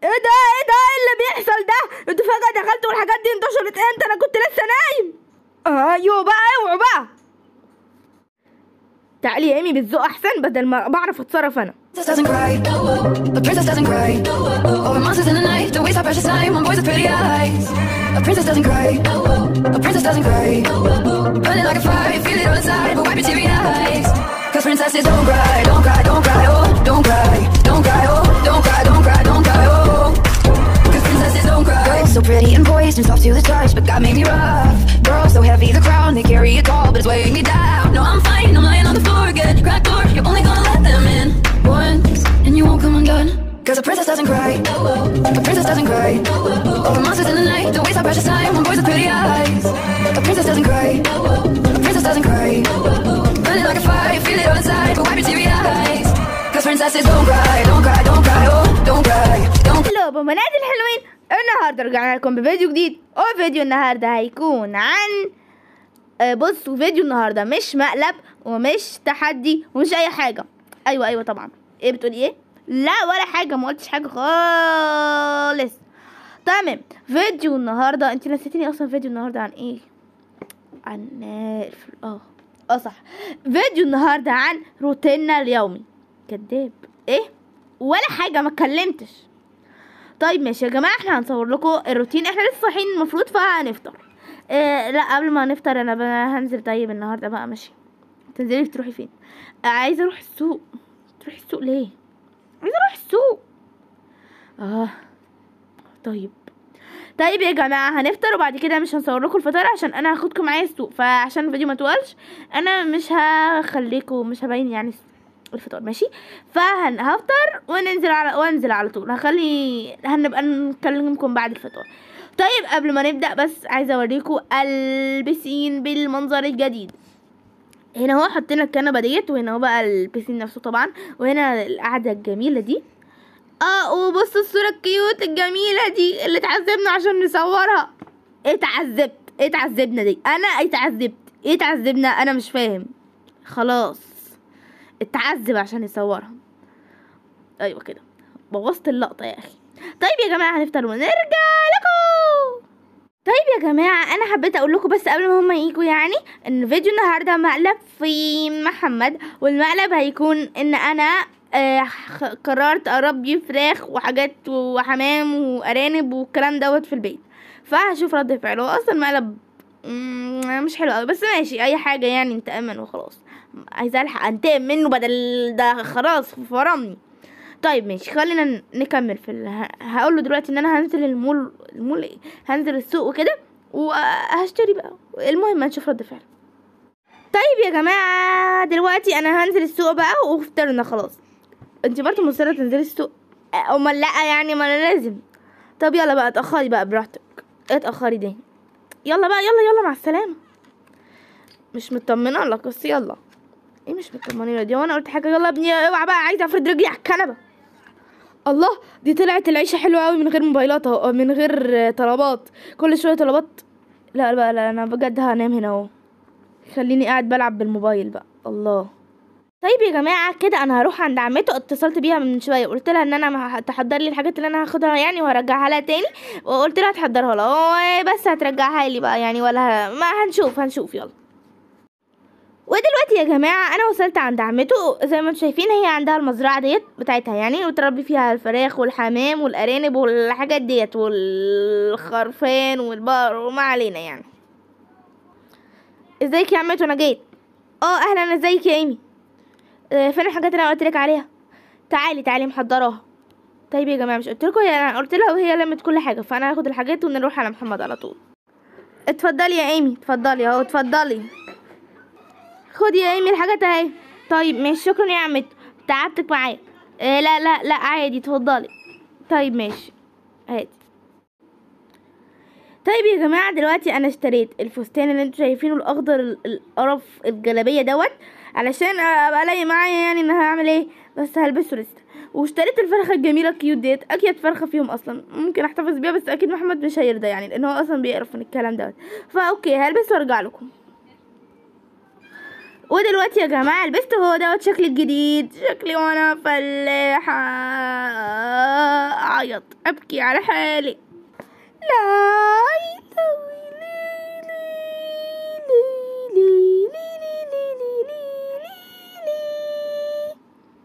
ايه ده ايه ده ايه اللي بيحصل ده انتوا فجأة دخلتوا والحاجات دي انتشرت امتى انا كنت لسه نايم ايوه بقى اوعوا بقى تعالي يا ايمي بالذوق احسن بدل ما بعرف اتصرف انا Princess doesn't cry. A princess doesn't cry. Over monsters in the night. Don't waste our precious time on boys with pretty eyes. A princess doesn't cry. A princess doesn't cry. Burning like a fire, feel it all inside, but wipe your teary eyes. Cause princesses don't cry, don't cry, don't cry, oh, don't cry, don't cry, oh, don't cry, don't cry, don't cry, oh. Cause princesses don't cry. Girls so pretty and poised and soft to the touch, but God made me rough. Girls so heavy, the crown they carry it all, but it's weighing me down. No, I'm fine, I'm lying on the floor again. Crack door, you're only gonna let them in once, and you won't come undone. Cause a princess doesn't cry. A princess doesn't cry. Over monsters in the night, don't waste our precious time on boys with pretty eyes. A princess doesn't cry. A princess doesn't cry. Burning like a fire, feel it all inside, but wipe your teary eyes. Cause princesses don't cry, don't cry, don't cry, oh, don't cry, don't هلو بنات الحلوين النهارده رجعنا لكم بفيديو جديد وفيديو النهارده هيكون عن آه، بصوا فيديو النهارده مش مقلب ومش تحدي ومش اي حاجه ايوه ايوه طبعا ايه بتقولي ايه لا ولا حاجه ما قلتش حاجه خالص تمام فيديو النهارده انت نسيتيني اصلا فيديو النهارده عن ايه عن الف- اه اه صح فيديو النهارده عن روتيننا اليومي كداب ايه ولا حاجه ما اتكلمتش طيب ماشي يا جماعه احنا هنصور لكم الروتين احنا لسه صاحيين المفروض فهنفطر اه لا قبل ما نفطر انا بقى هنزل طيب النهارده بقى ماشي تنزلي تروحي فين آه عايزه اروح السوق تروحي السوق ليه عايزه اروح السوق اه طيب طيب يا جماعه هنفطر وبعد كده مش هنصور لكم الفطار عشان انا هاخدكم معايا السوق فعشان الفيديو ما طولش انا مش هخليكم مش هبين يعني الفطار ماشي فهفطر وننزل على وانزل على طول هخلي هنبقى نكلمكم بعد الفطار طيب قبل ما نبدا بس عايزه اوريكم البسين بالمنظر الجديد هنا هو حطينا الكنبه ديت وهنا هو بقى البسين نفسه طبعا وهنا القعده الجميله دي اه وبصوا الصوره الكيوت الجميله دي اللي اتعذبنا عشان نصورها اتعذبت اتعذبنا دي انا اتعذبت ايه اتعذبنا انا مش فاهم خلاص اتعذب عشان يصورها ايوه كده بوظت اللقطه يا اخي طيب يا جماعه هنفطر ونرجع لكم طيب يا جماعه انا حبيت اقول لكم بس قبل ما هما يجوا يعني ان فيديو النهارده مقلب في محمد والمقلب هيكون ان انا آه خ- قررت اربي فراخ وحاجات وحمام وارانب والكلام دوت في البيت فهشوف رد فعله هو اصلا مقلب مم، مش حلو قوي بس ماشي اي حاجه يعني نتامن وخلاص عايزه الحق انتقم منه بدل ده خلاص فرمني طيب ماشي خلينا ن- نكمل في ال... هقول له دلوقتي ان انا هنزل المول المول ايه هنزل السوق وكده وهشتري بقى المهم هنشوف رد فعله طيب يا جماعه دلوقتي انا هنزل السوق بقى وفطرنا خلاص انت برضه مصره تنزلي السوق أه، امال لا يعني ما انا لازم طب يلا بقى اتاخري بقى براحتك اتاخري دي يلا بقى يلا يلا مع السلامه مش مطمنه لك بس يلا ايه مش مطمنين دي وانا قلت حاجه يلا يا ابني اوعى بقى عايزه افرد رجلي على الكنبه الله دي طلعت العيشه حلوه قوي من غير موبايلات اهو من غير آه، طلبات كل شويه طلبات لا بقى لا انا بجد هنام هنا اهو خليني قاعد بلعب بالموبايل بقى الله طيب يا جماعه كده انا هروح عند عمته اتصلت بيها من شويه قلت لها ان انا ما تحضر لي الحاجات اللي انا هاخدها يعني وهرجعها لها تاني وقلت لها تحضرها لها بس هترجعها لي بقى يعني ولا ما هنشوف هنشوف يلا ودلوقتي يا جماعة أنا وصلت عند عمته زي ما انتم شايفين هي عندها المزرعة ديت بتاعتها يعني وتربي فيها الفراخ والحمام والأرانب والحاجات ديت والخرفان والبقر وما علينا يعني ازيك يا عمته أنا جيت اه أهلا ازيك يا إيمي آه، فين الحاجات اللي أنا قلت لك عليها تعالي تعالي محضراها طيب يا جماعة مش قلت لكم هي أنا قلت لها وهي لمت كل حاجة فأنا هاخد الحاجات ونروح على محمد على طول اتفضلي يا إيمي اتفضلي اهو اتفضلي خدي يا ايمي الحاجات اهي طيب ماشي شكرا يا عمت تعبتك معايا إيه لا لا لا عادي اتفضلي طيب ماشي هاتي طيب يا جماعة دلوقتي انا اشتريت الفستان اللي انتوا شايفينه الاخضر ال- القرف الجلابية دوت علشان ابقى لاقي معايا يعني ان هعمل ايه بس هلبسه لسه واشتريت الفرخة الجميلة الكيوت ديت اكيد فرخة فيهم اصلا ممكن احتفظ بيها بس اكيد محمد مش هيرضى يعني لان هو اصلا بيقرف من الكلام دوت فا اوكي هلبس وارجع لكم ودلوقتي يا جماعة لبست هو دوت شكلي الجديد شكلي وانا فلاحة اعيط ابكي على حالي لا يلوي لي لي لي لي لي لي لي لي لي.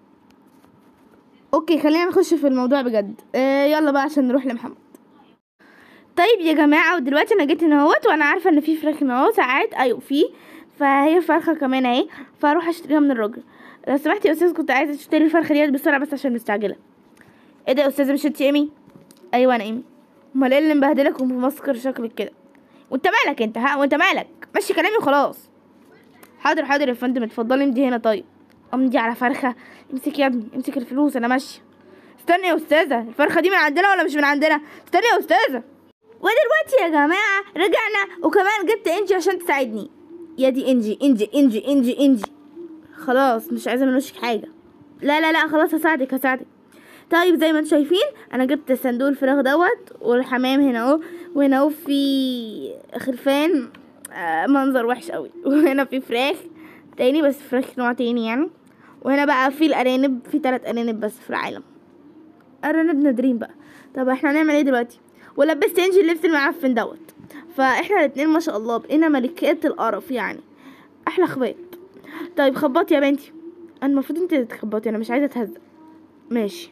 اوكي خلينا نخش في الموضوع بجد آه يلا بقى عشان نروح لمحمد طيب يا جماعه ودلوقتي انا جيت هنا اهوت وانا عارفه ان في فراخ هنا اهو ساعات ايوه في فهي فرخه كمان اهي فاروح اشتريها من الراجل لو سمحت يا استاذ كنت عايزه تشتري الفرخه ديت بسرعه بس عشان مستعجله ايه ده يا استاذه مش انت ايمي ايوه انا ايمي امال ايه اللي مبهدلك ومسكر شكلك كده وانت مالك انت ها وانت مالك مشي كلامي وخلاص حاضر حاضر يا فندم اتفضلي امضي هنا طيب امضي على فرخه امسك يا ابني امسك الفلوس انا ماشيه استني يا استاذه الفرخه دي من عندنا ولا مش من عندنا استني يا استاذه ودلوقتي يا جماعه رجعنا وكمان جبت انجي عشان تساعدني يا دي انجي انجي انجي انجي انجي خلاص مش عايزه من وشك حاجه لا لا لا خلاص هساعدك هساعدك طيب زي ما انتم شايفين انا جبت صندوق الفراخ دوت والحمام هنا اهو وهنا اهو في خرفان آه منظر وحش قوي وهنا في فراخ تاني بس فراخ نوع تاني يعني وهنا بقى في الارانب في ثلاث ارانب بس في العالم ارانب نادرين بقى طب احنا هنعمل ايه دلوقتي ولبست انجي اللبس المعفن دوت فاحنا الاتنين ما شاء الله بقينا ملكات القرف يعني احلى خباط طيب خبطي يا بنتي انا المفروض انت اللي تخبطي انا مش عايزه اتهزق ماشي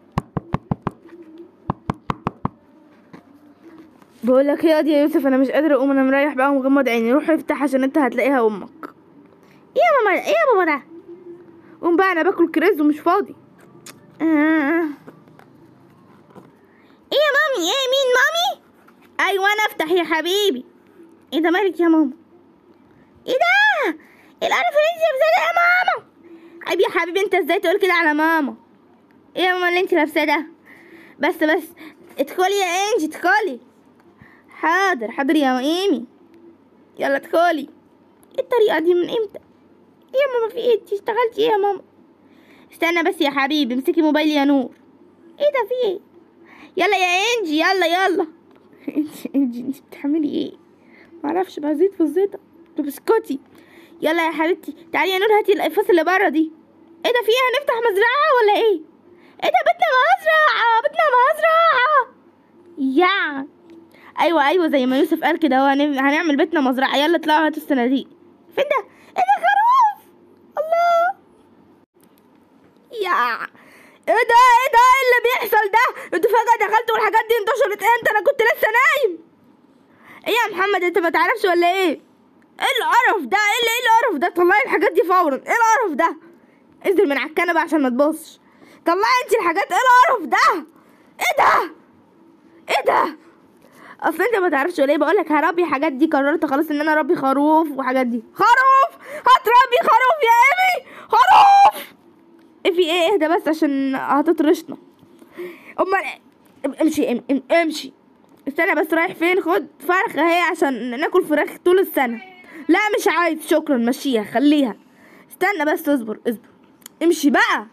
بقول لك يا يا يوسف انا مش قادر اقوم انا مريح بقى ومغمض عيني روح افتح عشان انت هتلاقيها امك ايه يا ماما ايه يا بابا ده قوم بقى انا باكل كريز ومش فاضي آه. ايه يا مامي ايه مين مامي ايوه انا افتح يا حبيبي ايه ده مالك يا ماما ايه ده ايه القرف اللي انت لابساه ده يا ماما عيب يا حبيبي انت ازاي تقول كده على ماما ايه يا ماما اللي انت لابساه ده بس بس ادخلي يا انجي ادخلي حاضر حاضر يا ايمي يلا ادخلي ايه الطريقه دي من امتى ايه يا ماما في ايه انت اشتغلتي ايه يا ماما استنى بس يا حبيبي امسكي موبايلي يا نور ايه ده في ايه يلا يا انجي يلا يلا انجي انجي انت بتعملي ايه معرفش بزيد في الزيطه طب اسكتي يلا يا حبيبتي تعالي يا نور هاتي القفاص اللي بره دي ايه ده في ايه هنفتح مزرعه ولا ايه ايه ده بيتنا مزرعه بيتنا مزرعه يا ايوه ايوه زي ما يوسف قال كده هو هنعمل- هنعمل بيتنا مزرعه يلا اطلعوا هاتوا الصناديق فين ده ايه ده خروف الله يا ايه ده ايه ده ايه اللي بيحصل ده انتوا فجاه دخلتوا والحاجات دي انتشرت امتى انا كنت لسه نايم ايه يا محمد انت ما تعرفش ولا ايه ايه القرف ده ايه اللي ايه القرف ده طلعي الحاجات دي فورا ايه القرف ده انزل من على الكنبه عشان ما تبصش طلعي انت الحاجات ايه القرف ده ايه ده ايه ده اصل انت ما تعرفش ولا ايه بقول لك هربي الحاجات دي قررت خلاص ان انا اربي خروف وحاجات دي خروف هتربي خروف يا ايمي خروف ايه في ايه اهدى بس عشان هتطرشنا امال إيه؟ امشي ام- ام- امشي استنى بس رايح فين خد فرخة اهي عشان ناكل فراخ طول السنة لا مش عايز شكرا مشيها خليها استنى بس اصبر اصبر امشي بقى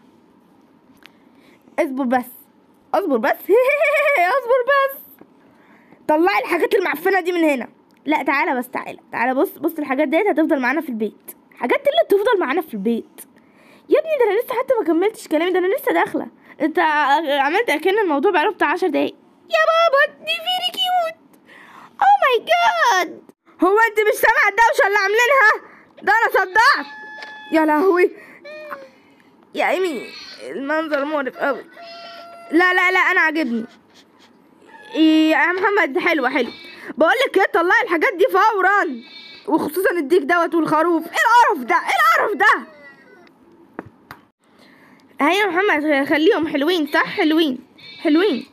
اصبر بس اصبر بس اصبر بس طلعي الحاجات المعفنه دي من هنا لا تعالى بس تعالى تعالى بص بص الحاجات ديت هتفضل معانا في البيت حاجات اللي تفضل معانا في البيت يا ابني ده انا لسه حتى ما كملتش كلامي ده انا لسه داخله انت عملت اكن الموضوع بقاله بتاع 10 دقايق يا بابا دي فيري كيوت او ماي جاد هو انت مش سامعه الدوشه اللي عاملينها ده انا صدعت يا لهوي يا ايمي المنظر مقرف قوي لا لا لا انا عاجبني يا محمد حلوة حلو بقول لك ايه طلعي الحاجات دي فورا وخصوصا الديك دوت والخروف ايه القرف ده ايه القرف ده هيا يا محمد خليهم حلوين صح حلوين حلوين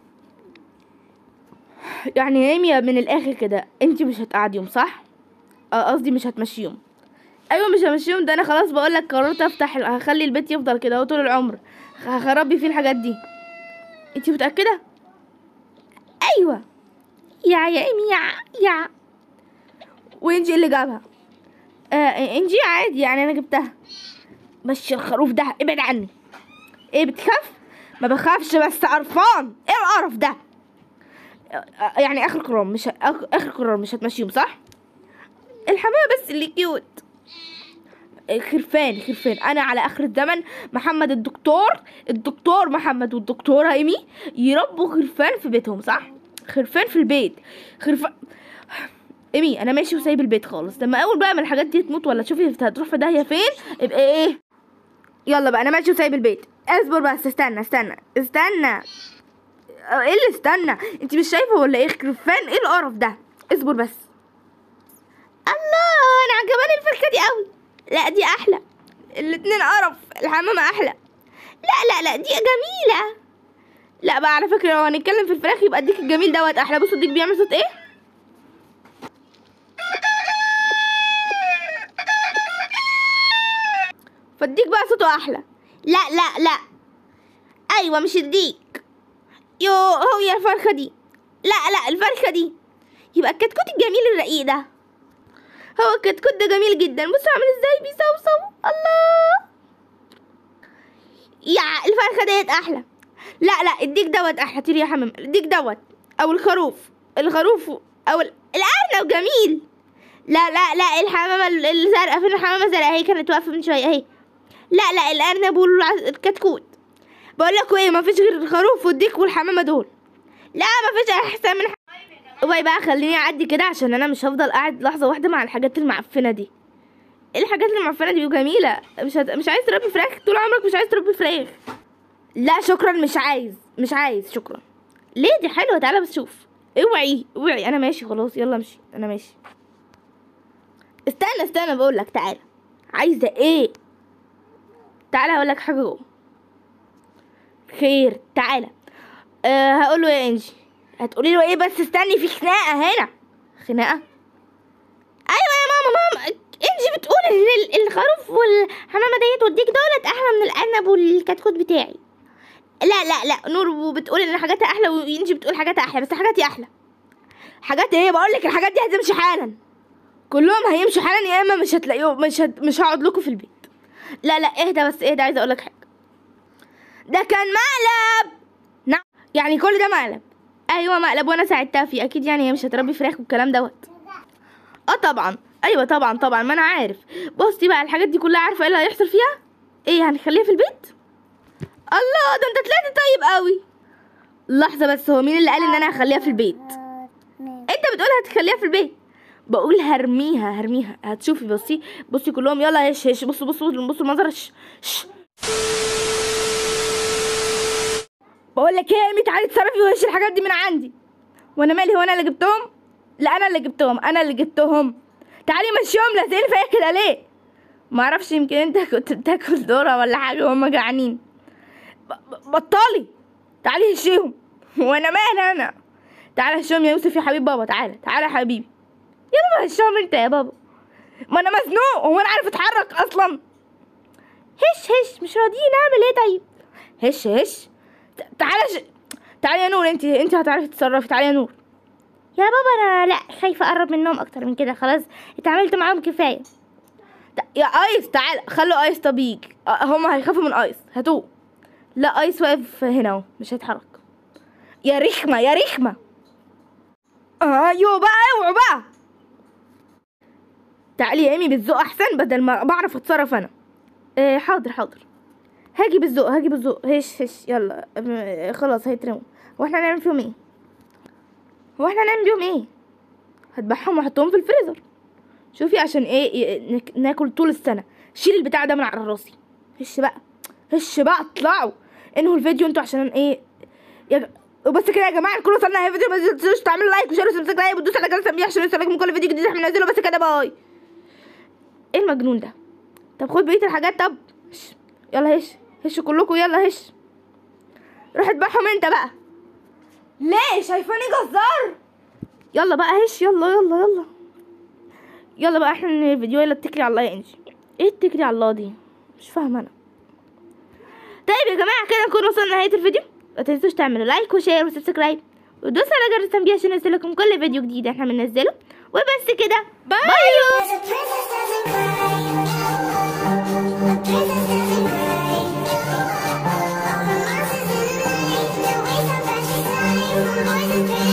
يعني يا ايمي من الاخر كده انت مش هتقعديهم صح آه، قصدي مش هتمشيهم ايوه مش همشيهم ده انا خلاص بقول لك قررت افتح هخلي البيت يفضل كده هو طول العمر هربي فيه الحاجات دي انت متاكده ايوه يا يا ايمي يا يا وانجي اللي جابها آه انجي عادي يعني انا جبتها مشي الخروف ده ابعد عني ايه بتخاف ما بخافش بس قرفان ايه القرف ده آه، يعني اخر قرار مش ه- آخ- اخر قرار مش هتمشيهم صح الحمامه بس اللي كيوت خرفان خرفان انا على اخر الزمن محمد الدكتور الدكتور محمد والدكتوره ايمي يربوا خرفان في بيتهم صح خرفان في البيت خرفان ايمي انا ماشي وسايب البيت خالص لما اول بقى من الحاجات دي تموت ولا تشوفي هتروح في داهيه فين يبقى ايه يلا بقى انا ماشي وسايب البيت اصبر بس استنى استنى استنى اه، ايه اللي استنى انت مش شايفه ولا ايه خرفان ايه القرف ده اصبر بس الله انا عجباني الفرخه دي قوي لا دي احلى الاتنين قرف الحمامه احلى لا لا لا دي جميله لا بقى على فكره لو هنتكلم في الفراخ يبقى الديك الجميل دوت احلى بصوا الديك بيعمل صوت ايه فالديك بقى صوته احلى لا لا لا ايوه مش الديك يو هو يا الفرخه دي لا لا الفرخه دي يبقى الكتكوت الجميل الرقيق ده هو الكتكوت ده جميل جدا بصوا عامل ازاي بيصوصو الله يا الفرخه ديت احلى لا لا الديك دوت احلى طير يا حمام الديك دوت او الخروف الخروف او ال- الارنب جميل لا لا لا الحمامه ال- الزرقاء فين الحمامه الزرقاء هي كانت واقفه من شويه اهي لا لا الارنب والكتكوت بقول لكم ايه مفيش غير الخروف والديك والحمامه دول لا مفيش احسن من باي بقى خليني اعدي كده عشان انا مش هفضل قاعد لحظه واحده مع الحاجات المعفنه دي ايه الحاجات المعفنه دي جميله مش هت... مش عايز تربي فراخ طول عمرك مش عايز تربي فراخ لا شكرا مش عايز مش عايز شكرا ليه دي حلوه تعالى بس شوف اوعي اوعي انا ماشي خلاص يلا امشي انا ماشي استنى استنى بقول لك تعالى عايزه ايه تعالى هقول لك حاجه جوه خير تعالى أه هقول له يا انجي هتقولي له ايه بس استني في خناقه هنا خناقه ايوه يا ماما ماما انجي بتقول ان ال- الخروف والحمامه ديت والديك دولت احلى من الارنب والكتكوت بتاعي لا لا لا نور بتقول ان حاجاتها احلى وانجي بتقول حاجاتها احلى بس حاجاتي احلى حاجات ايه بقول لك الحاجات دي هتمشي حالا كلهم هيمشوا حالا يا اما مش هتلاقيهم مش هت... مش هقعد لكم في البيت لا لا اهدى بس اهدى عايزه اقول لك حاجه ده كان مقلب نعم يعني كل ده مقلب ايوه مقلب وانا ساعدتها فيه اكيد يعني هي مش هتربي فراخ والكلام دوت اه طبعا ايوه طبعا طبعا ما انا عارف بصي بقى الحاجات دي كلها عارفه ايه اللي هيحصل فيها ايه هنخليها في البيت الله ده انت طلعت طيب قوي لحظه بس هو مين اللي قال ان انا هخليها في البيت انت بتقول هتخليها في البيت بقول هرميها هرميها هتشوفي بصي بصي كلهم يلا هش هش بصوا بصوا بصوا المنظر ش ش بقول لك ايه يا امي تعالي اتصرفي وهش الحاجات دي من عندي وانا مالي هو انا اللي جبتهم لا انا اللي جبتهم انا اللي جبتهم تعالي مشيهم لازقين فيا كده ليه ما اعرفش يمكن انت كنت بتاكل ذره ولا حاجه وهم جعانين ب- ب- بطلي تعالي هشيهم وانا مالي انا تعالى هشيهم يا يوسف يا حبيب بابا تعالى تعالى يا حبيبي يا بابا هشيهم انت يا بابا ما انا مزنوق هو انا عارف اتحرك اصلا هش هش مش راضيين اعمل ايه طيب هش هش ت- تعالى ش... تعالي يا نور انت انت هتعرفي تتصرفي تعالي يا نور يا بابا انا لا خايفه اقرب منهم اكتر من كده خلاص اتعاملت معاهم كفايه ت- يا ايس تعالى خلوا ايس طب يجي اه، هما هيخافوا من ايس هاتوه لا ايس واقف هنا اهو مش هيتحرك يا رخمه يا رخمه ايوه بقى اوعوا بقى تعالي يا ايمي بالذوق احسن بدل ما بعرف اتصرف انا اه حاضر حاضر هاجي بالذوق هاجي بالذوق هش هش يلا ام- خلاص هيترموا هو احنا هنعمل فيهم ايه هو احنا هنعمل بيهم ايه هذبحهم واحطهم في الفريزر شوفي عشان ايه ي- نك- ناكل طول السنه شيل البتاع ده من على راسي هش بقى هش بقى اطلعوا انهوا الفيديو انتوا عشان ايه يا ج... وبس كده يا جماعه نكون وصلنا اهي فيديو ما تنسوش تعملوا لايك وشير وسبسكرايب وتدوسوا على جرس التنبيه عشان يوصلكم من كل فيديو جديد احنا بننزله بس كده باي ايه المجنون ده طب خد بقيه الحاجات طب هش. يلا هش هشوا كلكم يلا هش روح اذبحهم انت بقى ليه شايفاني جزار يلا بقى هش يلا يلا يلا يلا بقى احنا من الفيديو يلا اتكلي على الله يا انجي ايه اتكلي على الله دي مش فاهمه انا طيب يا جماعه كده نكون وصلنا لنهايه الفيديو ما تنسوش تعملوا لايك وشير وسبسكرايب ودوسوا على جرس التنبيه عشان يوصلكم كل فيديو جديد احنا بننزله وبس كده باي There's a princess doesn't cry. A princess doesn't cry. All the monsters in the night, the ways of that she time. Boys and